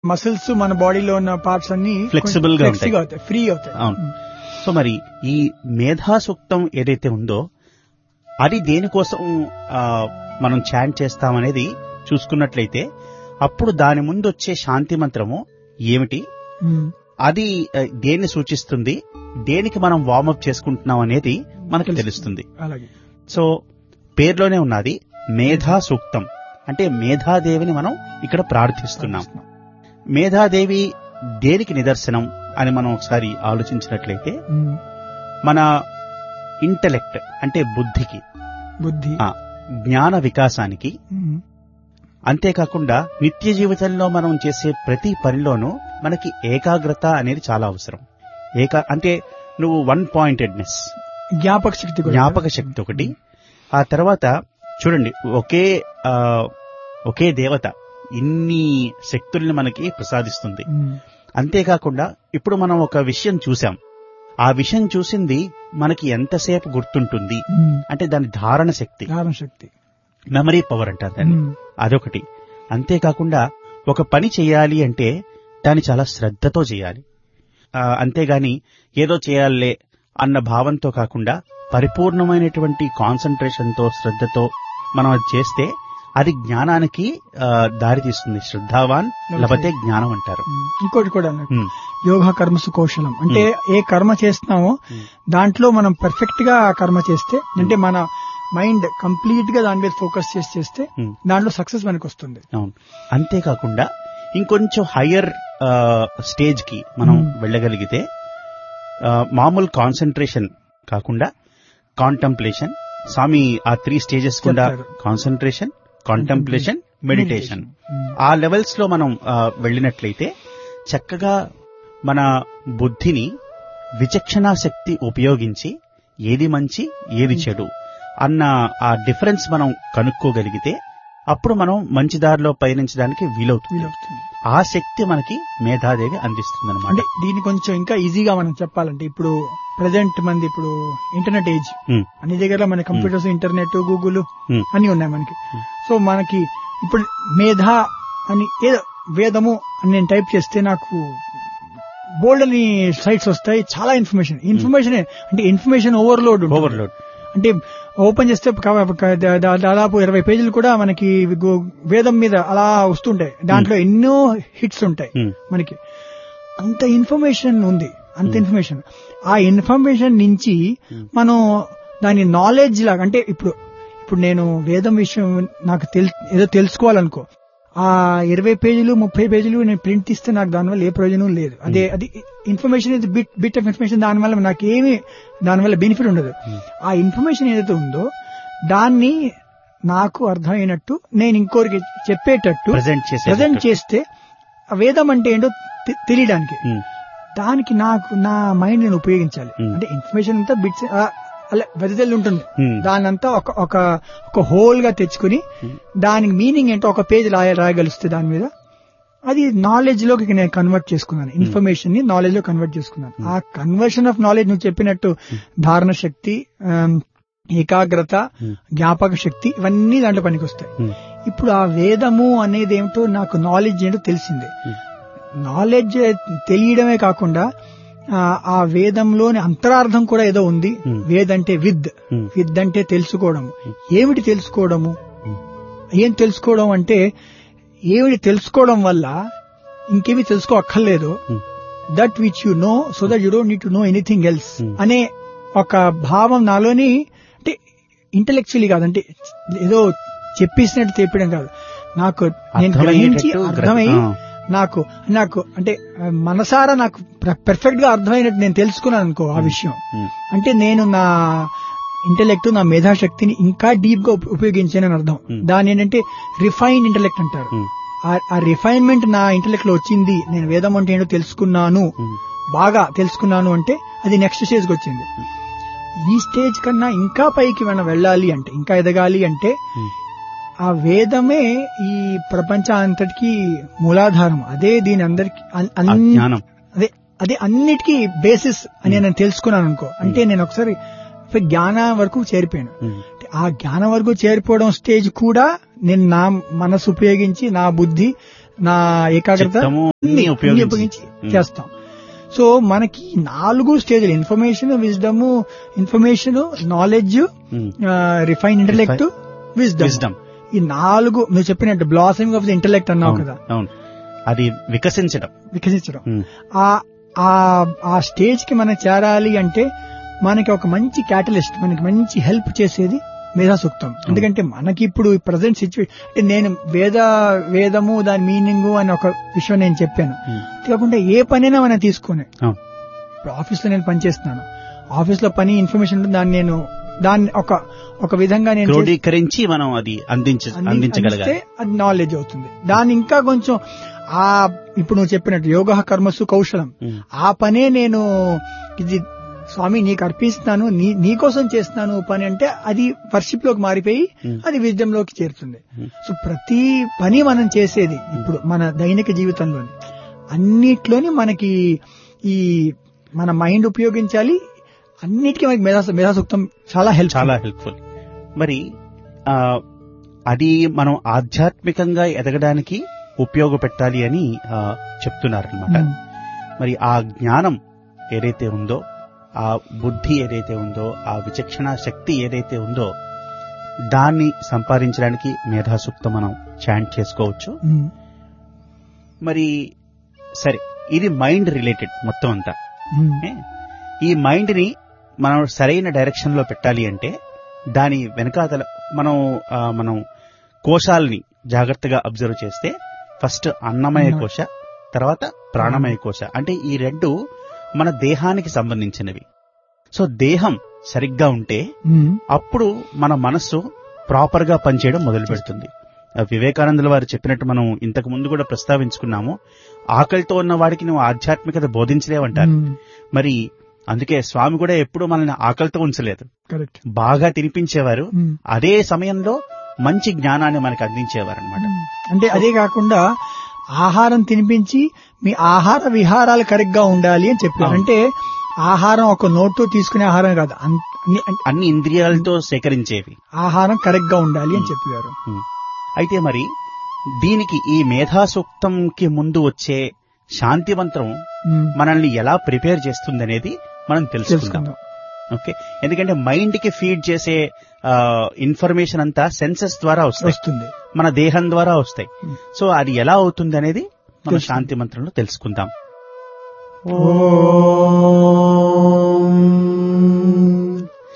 Muscles మన బాడీలో ఉన్న పార్ట్స్ అన్ని Flexible గా ఫ్లెక్సీగా అవుతాయి ఫ్రీ అవుతాయి అవును సో మరి ఈ మేధాసూక్తం ఏదైతే ఉందో అది దేనికోసం ఆ, మనం చాంట్ చేస్తామనేది చూసుకున్నట్లయితే అప్పుడు దాని ముందు వచ్చే శాంతి మంత్రము ఏమిటి ఉమ్. అది ఆ, దేన్ని సూచిస్తుంది దేనికి మనం వార్మప్ చేసుకుంటున్నాం అనేది మనకు తెలుస్తుంది. తెలుస్తుంది అలాగే సో పేర్లోనే ఉన్నది మేధా సూక్తం అంటే మేధాదేవిని మనం ఇక్కడ ప్రార్థిస్తున్నాం మేధాదేవి దేనికి నిదర్శనం అని మనం ఒకసారి ఆలోచించినట్లయితే ఉమ్. మన ఇంటలెక్ట్ అంటే బుద్ధికి బుద్ధి ఆ, జ్ఞాన వికాసానికి ఉమ్. అంతేకాకుండా నిత్య జీవితంలో మనం చేసే ప్రతి పనిలోనూ మనకి ఏకాగ్రత అనేది చాలా అవసరం ఏకా అంటే నువ్వు వన్ పాయింటెడ్నెస్ జ్ఞాపక శక్తి కూడా జ్ఞాపక శక్తి ఒకటి ఆ తర్వాత చూడండి ఒకే ఆ, ఒకే దేవత ఇన్ని శక్తుల్ని మనకి ప్రసాదిస్తుంది ఉమ్. అంతేకాకుండా ఇప్పుడు మనం ఒక విషయం చూసాం ఆ విషయం చూసింది మనకి ఎంతసేపు గుర్తుంటుంది ఉమ్. అంటే దాని ధారణ శక్తి ధారణ శక్తి మెమరీ పవర్ అంటారు దాన్ని ఉమ్. అదొకటి అంతేకాకుండా ఒక పని చేయాలి అంటే దాన్ని చాలా శ్రద్ధతో చేయాలి ఆ, అంతేగాని ఏదో చేయాలే అన్న భావంతో కాకుండా పరిపూర్ణమైనటువంటి కాన్సన్ట్రేషన్తో శ్రద్ధతో మనం అది చేస్తే అది జ్ఞానానికి ఆ, దారి తీస్తుంది శ్రద్ధావాన్ లభతే జ్ఞానం అంటారు ఉమ్. ఇంకోటి కూడా అన్నట్టు ఉమ్, యోగ కర్మసు కౌశలం అంటే ఏ కర్మ చేస్తున్నామో ఉమ్. దాంట్లో మనం పర్ఫెక్ట్ గా ఆ కర్మ చేస్తే అంటే మన మైండ్ కంప్లీట్ గా దాని మీద ఫోకస్ చేసి చేస్తే ఉమ్. దాంట్లో సక్సెస్ మనకు వస్తుంది అవును అంతేకాకుండా ఇంకొంచెం హయ్యర్ స్టేజ్ కి మనం Hmm. వెళ్ళగలిగితే ఆ, మామూలు కాన్సన్ట్రేషన్ కాకుండా కాంటంప్లేషన్ స్వామి ఆ త్రీ స్టేజెస్ కూడా చెప్పారు. Concentration contemplation meditation um. ఆ లెవెల్స్ లో మనం ఆ, వెళ్ళినట్లయితే చక్కగా మన బుద్ధిని విచక్షణా శక్తి ఉపయోగించి ఏది మంచి ఏది చెడు అన్న ఆ డిఫరెన్స్ మనం కనుక్కోగలిగితే అప్పుడు మనం మంచి దారిలో పయనించడానికి వీలవుతుంది వీలవుతుంది ఆ శక్తి మనకి మేధాదేవి అందిస్తుంది అనమాట అంటే దీన్ని కొంచెం ఇంకా ఈజీగా మనం చెప్పాలంటే ఇప్పుడు ప్రజెంట్ మంది ఇప్పుడు ఇంటర్నెట్ ఏజ్ అన్ని దగ్గర మన కంప్యూటర్స్ ఇంటర్నెట్ గూగుల్ Hmm. అన్ని ఉన్నాయి మనకి Hmm. సో మనకి ఇప్పుడు మేధ అని ఏదో వేదము అని నేను టైప్ చేస్తే నాకు బోల్డ్ అని సైట్స్ వస్తాయి చాలా ఇన్ఫర్మేషన్ ఇన్ఫర్మేషన్ అంటే ఇన్ఫర్మేషన్ ఓవర్లోడ్ ఓవర్లోడ్ అంటే ఓపెన్ చేస్తే క- క- దా- దా- దాదాపు ఇరవై పేజీలు కూడా మనకి గు- వేదం మీద అలా వస్తుంటాయి దాంట్లో ఎన్నో హిట్స్ ఉంటాయి మనకి అంత ఇన్ఫర్మేషన్ ఉంది అంత Hmm. ఇన్ఫర్మేషన్ ఆ ఇన్ఫర్మేషన్ నుంచి Hmm. మనం దాని నాలెడ్జ్ లాగా అంటే ఇప్పుడు ఇప్పుడు నేను వేదం విషయం నాకు తెల్ ఏదో తెలుసుకోవాలనుకో ఆ ఇరవై పేజీలు ముప్పై పేజీలు నేను ప్రింట్ తీస్తే నాకు దానివల్ల ఏ ప్రయోజనం లేదు అదే అది ఇన్ఫర్మేషన్ ఇది బిట్ బిట్ ఆఫ్ ఇన్ఫర్మేషన్ దానివల్ల నాకు ఏమి దానివల్ల బెనిఫిట్ ఉండదు Hmm. ఆ ఇన్ఫర్మేషన్ ఏదైతే ఉందో దాన్ని నాకు అర్థమైనట్టు నేను ఇంకోరికి చెప్పేటట్టు ప్రజెంట్ చేసే ప్రజెంట్ చేస్తే ఆ వేదం అంటే ఏంటో తె- తెలియడానికి ఉమ్, దానికి నాకు నా మైండ్ నేను ఉపయోగించాలి Hmm. అంటే ఇన్ఫర్మేషన్ అంతా బిట్స్ అలా వెదజల్లి ఉంటుంది ఉమ్, దానంతా ఒక ఒక ఒక హోల్ గా తెచ్చుకుని Hmm. దానికి మీనింగ్ ఏంటో ఒక పేజ్ రాయ రాయగలిస్తే దాని మీద అది నాలెడ్జ్ లోకి నేను కన్వర్ట్ చేసుకున్నాను ఇన్ఫర్మేషన్ ని నాలెడ్జ్ లో కన్వర్ట్ చేసుకున్నాను ఆ కన్వర్షన్ ఆఫ్ నాలెడ్జ్ నువ్వు చెప్పినట్టు ధారణ శక్తి ఆమ్, ఏకాగ్రత Hmm. జ్ఞాపక శక్తి ఇవన్నీ దాంట్లో పనికొస్తాయి ఉమ్, ఇప్పుడు ఆ వేదము అనేది ఏమిటో నాకు నాలెడ్జ్ ఏంటో తెలిసిందే Hmm. నాలెడ్జ్ తెలియడమే కాకుండా ఆ, ఆ వేదంలోని అంతరార్థం కూడా ఏదో ఉంది Hmm. వేద్ అంటే విద్ Hmm. విద్ అంటే తెలుసుకోవడము ఏమిటి తెలుసుకోవడము Hmm. ఏం తెలుసుకోవడం అంటే ఏమిటి తెలుసుకోవడం వల్ల ఇంకేమి తెలుసుకో అక్కర్లేదు Hmm. That which you know so that you don't need to know anything else Hmm. అనే ఒక భావం నాలోని అంటే ఇంటలెక్చువల్లీ కాదంటే ఏదో చెప్పేసినట్టు చెప్పడం కాదు నాకు నేను గ్రహించి అర్థమయ్యేటట్టు అర్థమై గ్రహి- ఆ. నాకు నాకు అంటే ఆ, మనసారా నాకు పర్ఫెక్ట్ గా అర్థమైనట్టు నేను తెలుసుకున్నాను అనుకో ఆ విషయం ఉమ్, అంటే నేను నా ఇంటెలెక్ట్ నా మేధాశక్తిని ఇంకా డీప్ గా ఉప- ఉపయోగించానని అర్థం Hmm. దాని ఏంటంటే రిఫైన్డ్ ఇంటెలెక్ట్ అంటారు ఉమ్, ఆ- ఆ రిఫైన్మెంట్ నా ఇంటెలెక్ట్ లో వచ్చింది నేను వేదం అంటే ఏంటో తెలుసుకున్నాను ఉమ్, బాగా తెలుసుకున్నాను అంటే అది నెక్స్ట్ స్టేజ్ కి వచ్చింది ఈ స్టేజ్ కన్నా ఇంకా పైకి మనం వెళ్ళాలి అంటే ఇంకా ఎదగాలి అంటే ఉమ్, ఆ వేదమే ఈ ప్రపంచాంతటికి మూలాధారం అదే దీని అందరికి అన్- ఆ అన్- జ్ఞానం అదే అదే అన్నిటికీ బేసిస్ అని నేను తెలుసుకున్నాను అనుకో అంటే నేను ఒకసారి జ్ఞానం వరకు చేరిపోయాను ఉమ్, అంటే ఆ జ్ఞానం వరకు చేరిపోవడం స్టేజ్ కూడా నేను నా మనసు ఉపయోగించి నా బుద్ధి నా ఏకాగ్రత చిత్తము అన్ని- అన్ని అన్ని ఉపయోగించి. ఉపయోగించి ఉమ్. చేస్తాం సో మనకి నాలుగు స్టేజ్లు information wisdom information knowledge um. Refine intellect wisdom wisdom ఈ నాలుగు నువ్వు చెప్పినట్టు బ్లాసింగ్ ఆఫ్ ది ఇంటలెక్ట్ అన్నావు అవును, కదా అవును అది వికసించడం వికసించడం ఉమ్. ఆ ఆ- ఆ స్టేజ్ కి మనం చేరాలి అంటే మనకి ఒక మంచి క్యాటలిస్ట్ మనకి మంచి హెల్ప్ చేసేది మేధా సూక్తం ఎందుకంటే మనకి ఇప్పుడు ప్రజెంట్ సిచ్యువేషన్ అంటే నేను వేద వేదము దాని మీనింగ్ అని ఒక విషయం నేను చెప్పాను ఉమ్. కాకుండా ఏ పనైనా మనం తీసుకునే అవును. ఇప్పుడు ఆఫీస్ లో నేను పని చేస్తున్నాను ఆఫీస్ లో పని ఇన్ఫర్మేషన్ ఉంటుంది దాన్ని నేను దాన్ని ఒక ఒక విధంగా నేను చేసి- క్రోడీకరించి మనం అది అందించ అంది- అందించగలగాలి అందిస్తే అది నాలెడ్జ్ అవుతుంది దాన్ని ఇంకా కొంచెం ఆ ఇప్పుడు నువ్వు చెప్పినట్టు యోగ కర్మసు కౌశలం ఉమ్. ఆ పనే నేను ఇది స్వామి నీకు అర్పిస్తున్నాను నీ నీకోసం చేస్తున్నాను పని అంటే అది వర్షిప్ లోకి మారిపోయి Hmm. అది విజయం లోకి చేరుతుంది Hmm. సో ప్రతి పని మనం చేసేది ఇప్పుడు మన దైనిక జీవితంలోని అన్నిట్లోని మనకి ఈ మన మైండ్ ఉపయోగించాలి అన్నిటికీ మనకి మేధా మేధాసూక్తం చాలా హెల్ప్ చాలా హెల్ప్ఫుల్ మరి ఆ అది మనం ఆధ్యాత్మికంగా ఎదగడానికి ఉపయోగపెట్టాలి అని ఆ, చెప్తున్నారన్నమాట మరి ఆ జ్ఞానం ఏదైతే ఉందో ఆ బుద్ధి ఏదైతే ఉందో ఆ విచక్షణ శక్తి ఏదైతే ఉందో దాన్ని సంపాదించడానికి మేధాసూక్తం మనం చాంట్ చేసుకోవచ్చు మరి సరే ఇది మైండ్ రిలేటెడ్ మొత్తం అంతా ఏ? ఈ మైండ్ ని మనం సరైన డైరెక్షన్ లో పెట్టాలి అంటే దాని వెనకాతల మనం ఆ, మనం కోశాలని జాగ్రత్తగా అబ్జర్వ్ చేస్తే ఫస్ట్ అన్నమయ అన్న- కోశ తర్వాత ప్రాణమయ కోశ అంటే ఈ రెండు మన దేహానికి సంబంధించినవి సో దేహం సరిగ్గా ఉంటే అప్పుడు మన మనస్సు ప్రాపర్ గా పనిచేయడం మొదలు పెడుతుంది ఆ వివేకానందుల వారు చెప్పినట్టు మనం ఇంతకు ముందు కూడా ప్రస్తావించుకున్నాము ఆకలితో ఉన్న వాడికి నువ్వు ఆధ్యాత్మికత బోధించలేవంటారు మరి అందుకే స్వామి కూడా ఎప్పుడూ మనల్ని ఆకలితో ఉంచలేదు కరెక్ట్ బాగా తినిపించేవారు అదే సమయంలో మంచి జ్ఞానాన్ని మనకు అందించేవారు అనమాట అంటే అదే కాకుండా ఆహారం తినిపించి మీ ఆహార విహారాలు కరెక్ట్ గా ఉండాలి అని చెప్పారు అవును. అంటే ఆహారం ఒక నోట్తో తీసుకునే ఆహారం కాదు అన్- అన్ని- అంటే అన్ని ఇంద్రియాలతో సేకరించేవి ఆహారం కరెక్ట్ గా ఉండాలి అని చెప్పారు అయితే మరి దీనికి ఈ మేధాసూక్తంకి ముందు వచ్చే శాంతి మంత్రం మనల్ని ఎలా ప్రిపేర్ చేస్తుందనేది మనం తెలుసుకుందాం తెలుసుకుందాం ఓకే ఎందుకంటే మైండ్ కి ఫీడ్ చేసే ఇన్ఫర్మేషన్ అంతా సెన్సెస్ ద్వారా వస్తాయి వస్తుంది మన దేహం ద్వారా వస్తాయి Hmm. సో అది ఎలా అవుతుంది అనేది మన తెలుసుకుందాం. శాంతి మంత్రంలో తెలుసుకుందాం ఓం